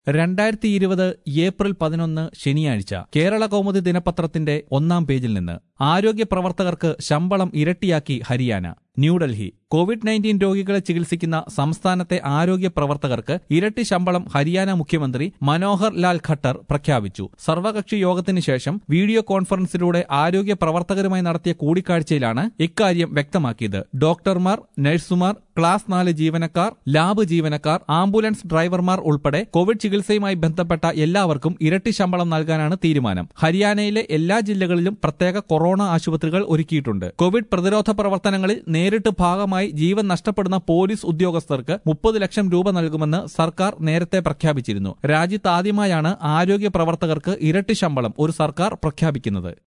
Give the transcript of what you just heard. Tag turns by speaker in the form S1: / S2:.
S1: രണ്ടായിരത്തി ഇരുപത് ഏപ്രിൽ പതിനൊന്ന് ശനിയാഴ്ച കേരള കൗമുദി ദിനപത്രത്തിന്റെ ഒന്നാം പേജിൽ നിന്ന് ആരോഗ്യ പ്രവർത്തകർക്ക് ശമ്പളം ഇരട്ടിയാക്കി ഹരിയാന ന്യൂഡൽഹി കോവിഡ് നയൻറ്റീൻ രോഗികളെ ചികിത്സിക്കുന്ന സംസ്ഥാനത്തെ ആരോഗ്യ പ്രവർത്തകർക്ക് ഇരട്ടി ശമ്പളം ഹരിയാന മുഖ്യമന്ത്രി മനോഹർ ലാൽ ഖട്ടർ പ്രഖ്യാപിച്ചു സർവകക്ഷി യോഗത്തിന് ശേഷം വീഡിയോ കോൺഫറൻസിലൂടെ ആരോഗ്യ പ്രവർത്തകരുമായി നടത്തിയ കൂടിക്കാഴ്ചയിലാണ് ഇക്കാര്യം വ്യക്തമാക്കിയത് ഡോക്ടർമാർ നഴ്സുമാർ ക്ലാസ് നാല് ജീവനക്കാർ ലാബ് ജീവനക്കാർ ആംബുലൻസ് ഡ്രൈവർമാർ ഉൾപ്പെടെ കോവിഡ് ചികിത്സയുമായി ബന്ധപ്പെട്ട എല്ലാവർക്കും ഇരട്ടി ശമ്പളം നൽകാനാണ് തീരുമാനം ഹരിയാനയിലെ എല്ലാ ജില്ലകളിലും പ്രത്യേക കൊറോണ ആശുപത്രികൾ ഒരുക്കിയിട്ടുണ്ട് കോവിഡ് പ്രതിരോധ പ്രവർത്തനങ്ങളിൽ നേരിട്ട് ഭാഗമായി ജീവൻ നഷ്ടപ്പെടുന്ന പോലീസ് ഉദ്യോഗസ്ഥർക്ക് മുപ്പത് ലക്ഷം രൂപ നൽകുമെന്ന് സർക്കാർ നേരത്തെ പ്രഖ്യാപിച്ചിരുന്നു രാജ്യത്ത് ആദ്യമായാണ് ആരോഗ്യ പ്രവർത്തകർക്ക് ഇരട്ടി ശമ്പളം ഒരു സർക്കാർ പ്രഖ്യാപിക്കുന്നത്